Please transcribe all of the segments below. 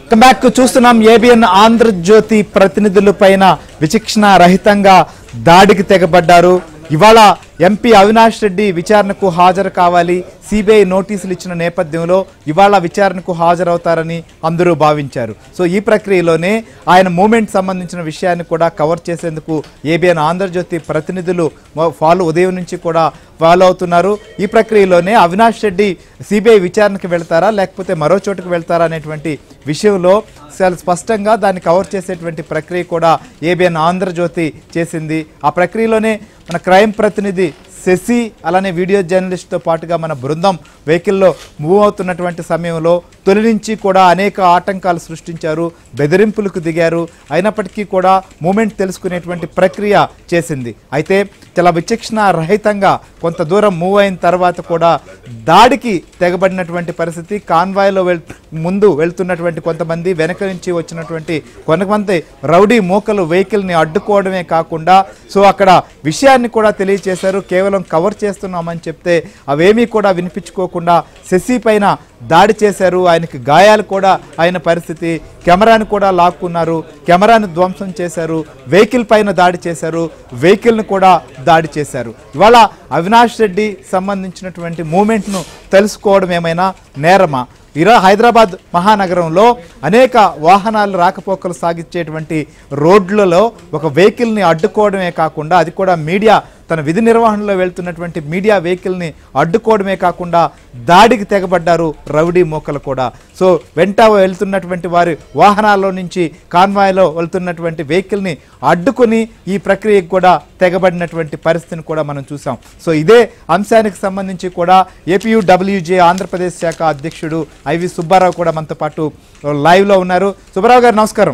welcome back చూస్తున్నాం ABN Andhra Jyothi ప్రతినిధుల పైన విచక్షణ రహితంగా దాడికి తెగబడ్డారు ఇవాళ ఎంపీ అవినాష్ రెడ్డి విచారణకు హాజరు కావాలి సిబిఐ నోటీసులు ఇచ్చిన నేపథ్యంలో ఇవాళ విచారణకు హాజరవుతారని అందరూ భావించారు సో ఈ ప్రక్రియలోనే ఆయన మూమెంట్ సంబంధించిన విషయాన్ని కూడా కవర్ చేసేందుకు ఏబిఎన్ ఆంధ్రజ్యోతి ప్రతినిధులు మ- ఫాలో ఉదయం నుంచి కూడా ఫాలో అవుతున్నారు ఈ ప్రక్రియలోనే అవినాష్ రెడ్డి సిబిఐ విచారణకు వెళ్తారా లేకపోతే మరో చోటుకు వెళ్తారా అనేటువంటి విషయంలో చాలా స్పష్టంగా దాన్ని కవర్ చేసేటువంటి ప్రక్రియ కూడా ఏబిఎన్ ఆంధ్రజ్యోతి చేసింది ఆ ప్రక్రియలోనే మన క్రైమ్ ప్రతినిధి శశి అలానే వీడియో జర్నలిస్ట్తో పాటుగా మన బృందం వెహికల్లో మూవ్ అవుతున్నటువంటి సమయంలో తొలి నుంచి కూడా అనేక ఆటంకాలు సృష్టించారు బెదిరింపులకు దిగారు అయినప్పటికీ కూడా మూమెంట్ తెలుసుకునేటువంటి ప్రక్రియ చేసింది అయితే చాలా విచక్షణ రహితంగా కొంత దూరం మూవ్ అయిన తర్వాత కూడా దాడికి తెగబడినటువంటి పరిస్థితి కాన్వాయ్లో వెళ్ ముందు వెళ్తున్నటువంటి కొంతమంది వెనక నుంచి వచ్చినటువంటి కొంతమంది రౌడీ మూకలు వెహికల్ని అడ్డుకోవడమే కాకుండా సో అక్కడ విషయాన్ని కూడా తెలియచేశారు కేవలం కవర్ చేస్తున్నామని చెప్తే అవేమీ కూడా వినిపించుకోకుండా శశి పైన దాడి చేశారు ఆయనకి గాయాలు కూడా అయిన పరిస్థితి కెమెరాను కూడా లాక్కున్నారు కెమెరాను ధ్వంసం చేశారు వెహికల్ పైన దాడి చేశారు వెహికల్ను కూడా దాడి చేశారు ఇవాళ అవినాష్ రెడ్డి సంబంధించినటువంటి మూమెంట్ను తెలుసుకోవడం ఏమైనా నేరమా ఈరో హైదరాబాద్ మహానగరంలో అనేక వాహనాలు రాకపోకలు సాగించేటువంటి రోడ్లలో ఒక వెహికల్ని అడ్డుకోవడమే కాకుండా అది కూడా మీడియా తన విధి నిర్వహణలో వెళ్తున్నటువంటి మీడియా వెహికల్ని అడ్డుకోవడమే కాకుండా దాడికి తెగబడ్డారు రౌడీ మోకలు కూడా సో వెంట వెళ్తున్నటువంటి వారి వాహనాల్లో నుంచి కాన్వాయ్లో వెళ్తున్నటువంటి వెహికల్ని అడ్డుకొని ఈ ప్రక్రియకు కూడా తెగబడినటువంటి పరిస్థితిని కూడా మనం చూసాం సో ఇదే అంశానికి సంబంధించి కూడా ఏపీయూడబ్ల్యూజే ఆంధ్రప్రదేశ్ శాఖ అధ్యక్షుడు ఐవి సుబ్బారావు కూడా మనతో పాటు లైవ్లో ఉన్నారు సుబ్బారావు గారు నమస్కారం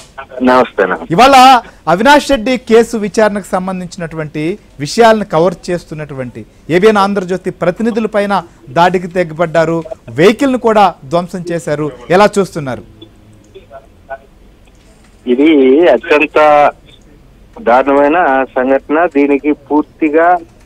నమస్తే ఇవాళ అవినాష్ రెడ్డి కేసు విచారణకు సంబంధించినటువంటి విషయాలను కవర్ చేస్తున్నటువంటి ఏబిఎన్ ఆంధ్రజ్యోతి ప్రతినిధుల పైన దాడికి తెగబడ్డారు వెహికల్ ను కూడా ధ్వంసం చేశారు ఎలా చూస్తున్నారు ఇది అత్యంత దారుణమైన సంఘటన దీనికి పూర్తిగా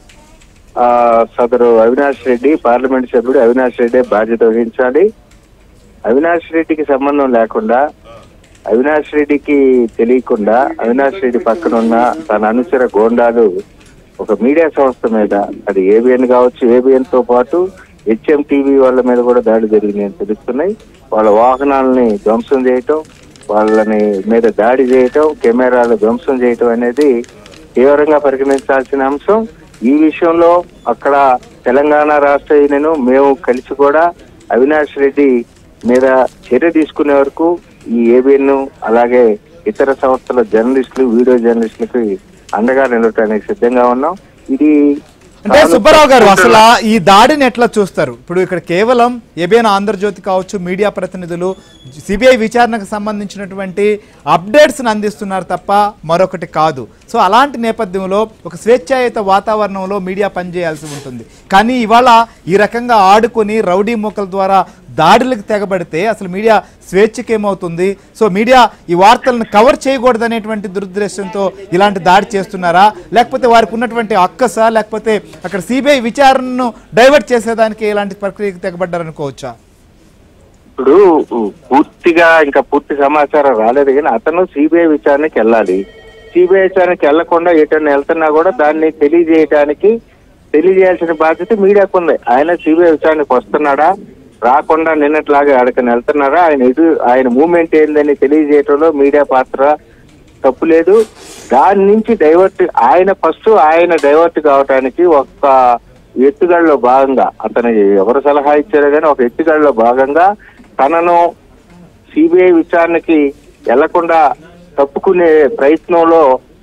ఆ సదరు అవినాష్ రెడ్డి పార్లమెంట్ సభ్యుడు అవినాష్ రెడ్డి బాధ్యత వహించాలి అవినాష్ రెడ్డికి సంబంధం లేకుండా అవినాష్ రెడ్డికి తెలియకుండా అవినాష్ రెడ్డి పక్కన ఉన్న తన అనుచర గోండాలు ఒక మీడియా సంస్థ మీద అది ఏబిఎన్ కావచ్చు ఏబిఎన్ తో పాటు హెచ్ఎం టీవీ వాళ్ళ మీద కూడా దాడి జరిగింది అని తెలుస్తున్నాయి వాళ్ళ వాహనాలని ధ్వంసం చేయటం వాళ్ళని మీద దాడి చేయటం కెమెరాలు ధ్వంసం చేయటం అనేది తీవ్రంగా పరిగణించాల్సిన అంశం ఈ విషయంలో అక్కడ తెలంగాణ రాష్ట్ర యూనియన్ మేము కలిసి కూడా అవినాష్ రెడ్డి మీద చర్య తీసుకునే వరకు ఈ ఏబిఎన్ అలాగే ఇతర సంస్థల జర్నలిస్టులు వీడియో జర్నలిస్టులకి అండగా నిలవటానికి సిద్ధంగా ఉన్నాం ఇది అంటే సుబ్బారావు గారు అసలు ఆ ఈ దాడిని ఎట్లా చూస్తారు ఇప్పుడు ఇక్కడ కేవలం ఏబిఎన్ ఆంధ్రజ్యోతి కావచ్చు మీడియా ప్రతినిధులు సిబిఐ విచారణకు సంబంధించినటువంటి అప్డేట్స్ని అందిస్తున్నారు తప్ప మరొకటి కాదు సో అలాంటి నేపథ్యంలో ఒక స్వేచ్ఛాయుత వాతావరణంలో మీడియా పనిచేయాల్సి ఉంటుంది కానీ ఇవాళ ఈ రకంగా ఆడుకొని రౌడీ మూకల ద్వారా దాడులకు తెగబడితే అసలు మీడియా స్వేచ్ఛకి ఏమవుతుంది సో మీడియా ఈ వార్తలను కవర్ చేయకూడదనేటువంటి దురుద్దేశంతో ఇలాంటి దాడి చేస్తున్నారా లేకపోతే వారికి ఉన్నటువంటి అక్కసా లేకపోతే అక్కడ సిబిఐ విచారణను డైవర్ట్ చేసేదానికి ఇలాంటి ప్రక్రియకు తెగబడ్డారనుకోవచ్చా ఇప్పుడు పూర్తిగా ఇంకా పూర్తి సమాచారం రాలేదు కానీ అతను సిబిఐ విచారణకి వెళ్ళాలి సిబిఐ విచారణకి వెళ్లకుండా ఎటన్నా వెళ్తున్నా కూడా దాన్ని తెలియజేయడానికి తెలియజేయాల్సిన బాధ్యత మీడియాకు ఉంది ఆయన సిబిఐ విచారణకు వస్తున్నాడా రాకుండా నిన్నట్లాగా ఆడకని వెళ్తున్నారా ఆయన ఎదు ఆయన మూమెంట్ ఏందని తెలియజేయటంలో మీడియా పాత్ర తప్పు లేదు దాని నుంచి డైవర్ట్ ఆయన ఫస్ట్ ఆయన డైవర్ట్ కావటానికి ఒక ఎత్తుగడలో భాగంగా అతను ఎవరు సలహా ఇచ్చారో కానీ ఒక ఎత్తుగడలో భాగంగా తనను సిబిఐ విచారణకి వెళ్లకుండా తప్పుకునే ప్రయత్నంలో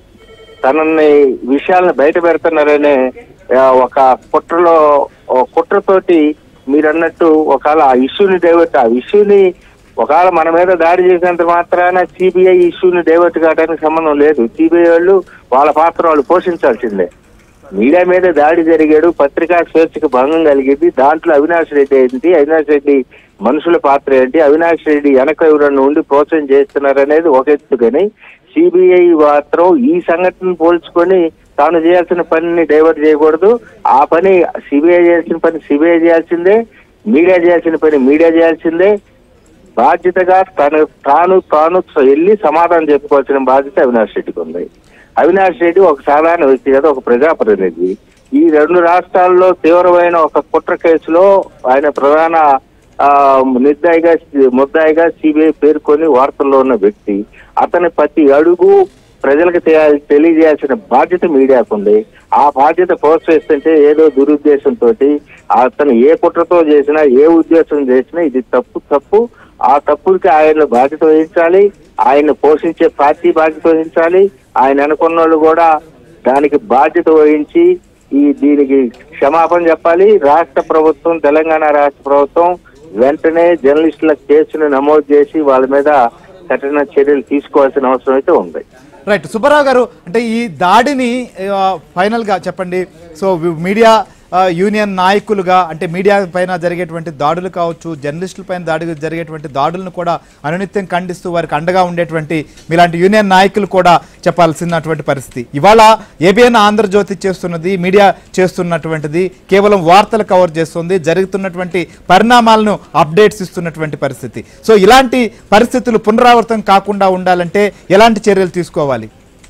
తనని విషయాలను బయట పెడుతున్నారనే ఆ, ఒక కుట్రలో ఒక కుట్రతోటి మీరు అన్నట్టు ఒకవేళ ఆ ఇష్యూని డైవర్ట్ ఆ ఇష్యూని ఒకవేళ మన మీద దాడి చేసినంత మాత్రాన సిబిఐ ఇష్యూని డైవర్ట్ కావడానికి సంబంధం లేదు సిబిఐ వాళ్ళు వాళ్ళ పాత్ర వాళ్ళు పోషించాల్సిందే మీడియా మీద దాడి జరిగాడు పత్రికా స్వేచ్ఛకు భంగం కలిగింది దాంట్లో అవినాష్ రెడ్డి ఏంటి అవినాష్ రెడ్డి మనుషుల పాత్ర ఏంటి అవినాష్ రెడ్డి వెనక ఎవరన్నా ఉండి ప్రోత్సాహం చేస్తున్నారు అనేది ఒక ఎత్తు కానీ సిబిఐ మాత్రం ఈ సంఘటన పోల్చుకొని తాను చేయాల్సిన పనిని డైవర్ట్ చేయకూడదు ఆ పని సిబిఐ చేయాల్సిన పని సిబిఐ చేయాల్సిందే మీడియా చేయాల్సిన పని మీడియా చేయాల్సిందే బాధ్యతగా తను తాను తాను వెళ్ళి సమాధానం చెప్పుకోవాల్సిన బాధ్యత అవినాష్ రెడ్డికి ఉంది అవినాష్ రెడ్డి ఒక సాధారణ వ్యక్తి కదా ఒక ప్రజాప్రతినిధి ఈ రెండు రాష్ట్రాల్లో తీవ్రమైన ఒక కుట్ర కేసులో ఆయన ప్రధాన ఆ, నిర్దాయిగా ముద్దాయిగా సిబిఐ పేర్కొని వార్తల్లో ఉన్న వ్యక్తి అతని ప్రతి అడుగు ప్రజలకు తె- తెలియజేయాల్సిన బాధ్యత మీడియాకు ఉంది ఆ బాధ్యత ప్రోత్సహిస్తుంటే ఏదో దురుద్దేశంతో అతను ఏ కుట్రతో చేసినా ఏ ఉద్దేశం చేసినా ఇది తప్పు తప్పు ఆ తప్పులకి ఆయన బాధ్యత వహించాలి ఆయన పోషించే పార్టీ బాధ్యత వహించాలి ఆయన అనుకున్న వాళ్ళు కూడా దానికి బాధ్యత వహించి ఈ దీనికి క్షమాపణ చెప్పాలి రాష్ట్ర ప్రభుత్వం తెలంగాణ రాష్ట్ర ప్రభుత్వం వెంటనే జర్నలిస్టుల కేసును నమోదు చేసి వాళ్ళ మీద కఠిన చర్యలు తీసుకోవాల్సిన అవసరం అయితే ఉంది రైట్ సుబ్బారావు గారు అంటే ఈ దాడిని ఆ, ఫైనల్ గా చెప్పండి సో వి- మీడియా ఆ, యూనియన్ నాయకులుగా అంటే మీడియా పైన జరిగేటువంటి దాడులు కావచ్చు జర్నలిస్టుల పైన దాడి జరిగేటువంటి దాడులను కూడా అనునిత్యం ఖండిస్తూ వారికి అండగా ఉండేటువంటి మీలాంటి యూనియన్ నాయకులు కూడా చెప్పాల్సినటువంటి పరిస్థితి ఇవాళ ఏబిఎన్ ఆంధ్రజ్యోతి చేస్తున్నది మీడియా చేస్తున్నటువంటిది కేవలం వార్తలు కవర్ చేస్తుంది జరుగుతున్నటువంటి పరిణామాలను అప్డేట్స్ ఇస్తున్నటువంటి పరిస్థితి సో ఇలాంటి పరిస్థితులు పునరావృతం కాకుండా ఉండాలంటే ఎలాంటి చర్యలు తీసుకోవాలి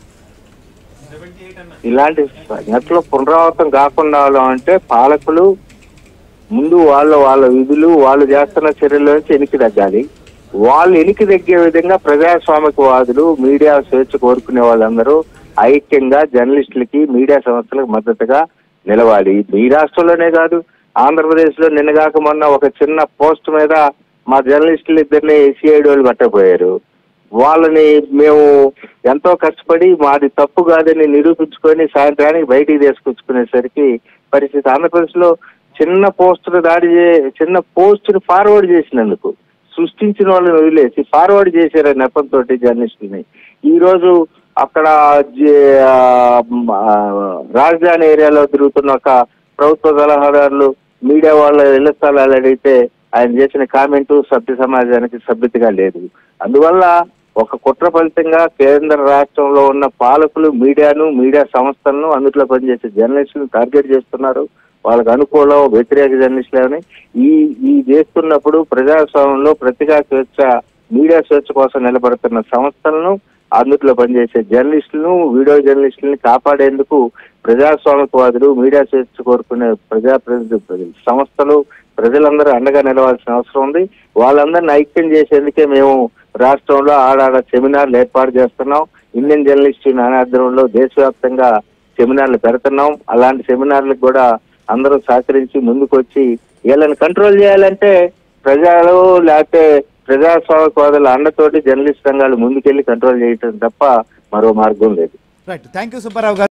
ఇలాంటి సంఘటనలు పునరావృతం కాకుండా అంటే పాలకులు ముందు వాళ్ళ వాళ్ళ విధులు వాళ్ళు చేస్తున్న చర్యల నుంచి ఎనికి తగ్గాలి వాళ్ళు ఎనికి తగ్గే విధంగా ప్రజాస్వామికవాదులు మీడియా స్వేచ్ఛ కోరుకునే వాళ్ళందరూ ఐక్యంగా జర్నలిస్టులకి మీడియా సంస్థలకు మద్దతుగా నిలవాలి మీ రాష్ట్రంలోనే కాదు ఆంధ్రప్రదేశ్ లో నిన్నగాక మొన్న ఒక చిన్న పోస్ట్ మీద మా జర్నలిస్టులు ఇద్దరిని సిఐడి వాళ్ళు పట్టపోయారు వాళ్ళని మేము ఎంతో కష్టపడి మాది తప్పు కాదని నిరూపించుకొని సాయంత్రానికి బయటికి తీసుకొచ్చుకునేసరికి పరిస్థితి ఆంధ్రప్రదేశ్ లో చిన్న పోస్టును దాడి చే- చిన్న పోస్టును ఫార్వర్డ్ చేసినందుకు సృష్టించిన వాళ్ళని వదిలేసి ఫార్వర్డ్ చేశారు నెపంతో జర్నలిస్టులని ఈ రోజు అక్కడ జే- ఆ, ఆ, రాజధాని ఏరియాలో తిరుగుతున్న ఒక ప్రభుత్వ సలహాదారులు మీడియా వాళ్ళ ఇళ్ల స్థలాలు అడిగితే ఆయన చేసిన కామెంటు సభ్య సమాజానికి సభ్యతగా లేదు అందువల్ల ఒక కుట్ర ఫలితంగా కేంద్ర రాష్ట్రంలో ఉన్న పాలకులు మీడియాను మీడియా సంస్థలను అందులో పనిచేసే జర్నలిస్టులను టార్గెట్ చేస్తున్నారు వాళ్ళకు అనుకూలం వ్యతిరేక జర్నలిస్టులని ఈ ఈ చేస్తున్నప్పుడు ప్రజాస్వామ్యంలో పత్రికా స్వేచ్ఛ మీడియా స్వేచ్ఛ కోసం నిలబడుతున్న సంస్థలను అందులో పనిచేసే జర్నలిస్టులను వీడియో జర్నలిస్టులని కాపాడేందుకు ప్రజాస్వామికవాదులు మీడియా స్వేచ్ఛ కోరుకునే ప్రజా ప్రతినిధి సంస్థలు ప్రజలందరూ అండగా నిలవాల్సిన అవసరం ఉంది వాళ్ళందరిని ఐక్యం చేసేందుకే మేము రాష్ట్రంలో ఆడాడ సెమినార్లు ఏర్పాటు చేస్తున్నాం ఇండియన్ జర్నలిస్ట్ నానాధ్వర్యంలో దేశవ్యాప్తంగా సెమినార్లు పెడుతున్నాం అలాంటి సెమినార్లకు కూడా అందరూ సహకరించి ముందుకు వచ్చి వీళ్ళని కంట్రోల్ చేయాలంటే ప్రజలు లేకపోతే ప్రజాస్వామికవాదుల అండతోటి జర్నలిస్ట్ సంఘాలు ముందుకెళ్లి కంట్రోల్ చేయటం తప్ప మరో మార్గం లేదు రైట్ థ్యాంక్ యూ సుబ్బారావు గారు